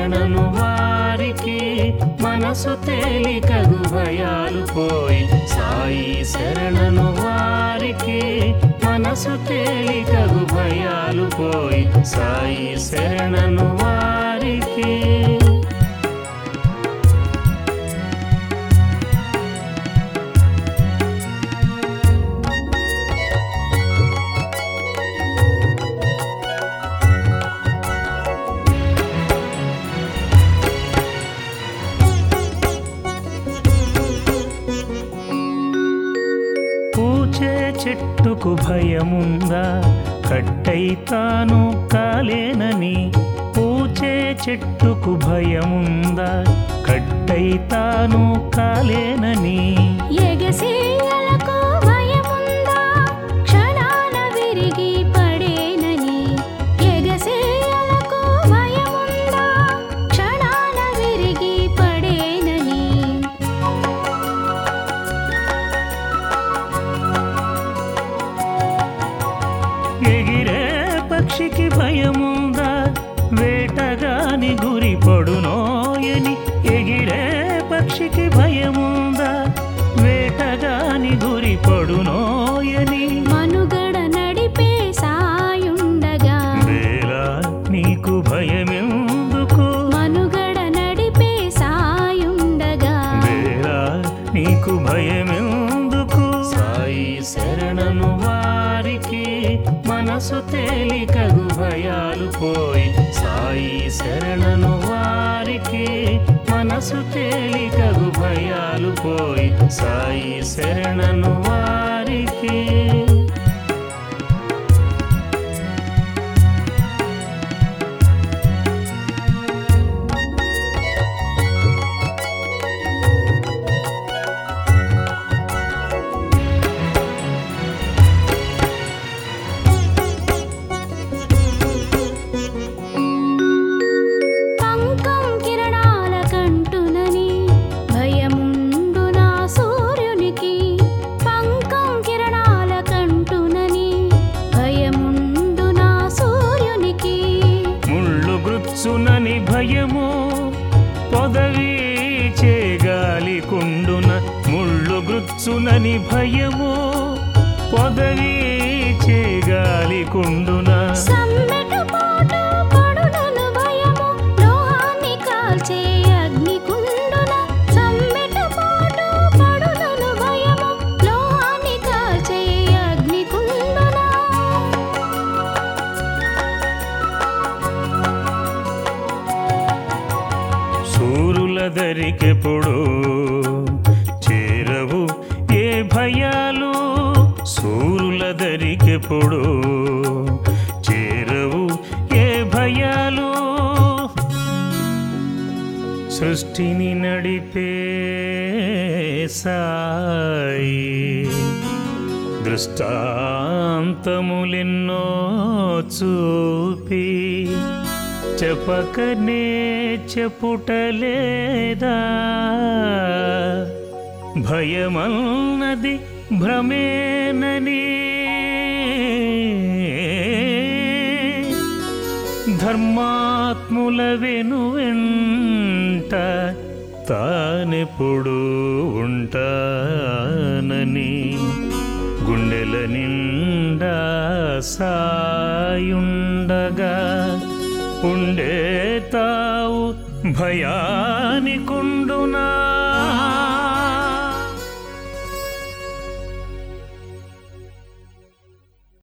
శరణను వారికి మనసు తేలికగు భయాలు పోయి సాయి శరణను వారికి మనసు తేలికగు భయాలు పోయి సాయి శరణను వారికి పూచే చెట్టుకు భయముందా కట్టయితాను కాలేనని పూచే చెట్టుకు భయముందా కట్టయితాను కాలేనని ఎగసేయలకు భయముందా క్షణాన విరిగి పడేనని ఎగసేయలకు భయముందా క్షణాన విరిగి పడేనని ఎగిరే పక్షికి భయముందా వేటగాని గురి పడునోయని ఎగిరే పక్షికి భయముందా వేటగాని గురి పడునోయని మనుగడ నడిపే సాయుండగా వేళ నీకు భయమెందుకు మనుగడ నడిపే సాయుండగా వేళ నీకు భయమెందుకు సాయి శరణను వారికి మనసు తేలికగు భయాలు పోయి సాయి శరణను వారికి మనసు తేలికగు భయాలు పోయి సాయి శరణను వారికి పంకం కిరణాల కంటునని భయముండు నా సూర్యునికి పంకం కిరణాల కంటునని భయముండు నా సూర్యునికి ముళ్ళు గుచ్చునని భయము పొదవి చేగాలి కుండున ముళ్ళు గుచ్చునని భయము పొదవి చేగాలి కుండున సమ్మెటు పోటు పడునను భయము లోహాన్ని కాల్చే అగ్నికుండున సమ్మెటు పోటు పడునను భయము లోహాన్ని కాల్చే అగ్నికుండున సూరుల దరికెప్పుడు చేరవు ఏ భయాలు సూరుల దరికెప్పుడు చేరవు ఏ భయాలు సృష్టిని నడిపే సాయి దృష్టాంతములెన్నో చూపి చెప్పకనే చెప్పుటలేదా భయమన్నది భ్రమేనని ధర్మాత్ముల వెనువెంట తానెప్పుడు ఉంటానని గుండెల నిండా సాయుండగా ఉండే తావు భయానికుండునా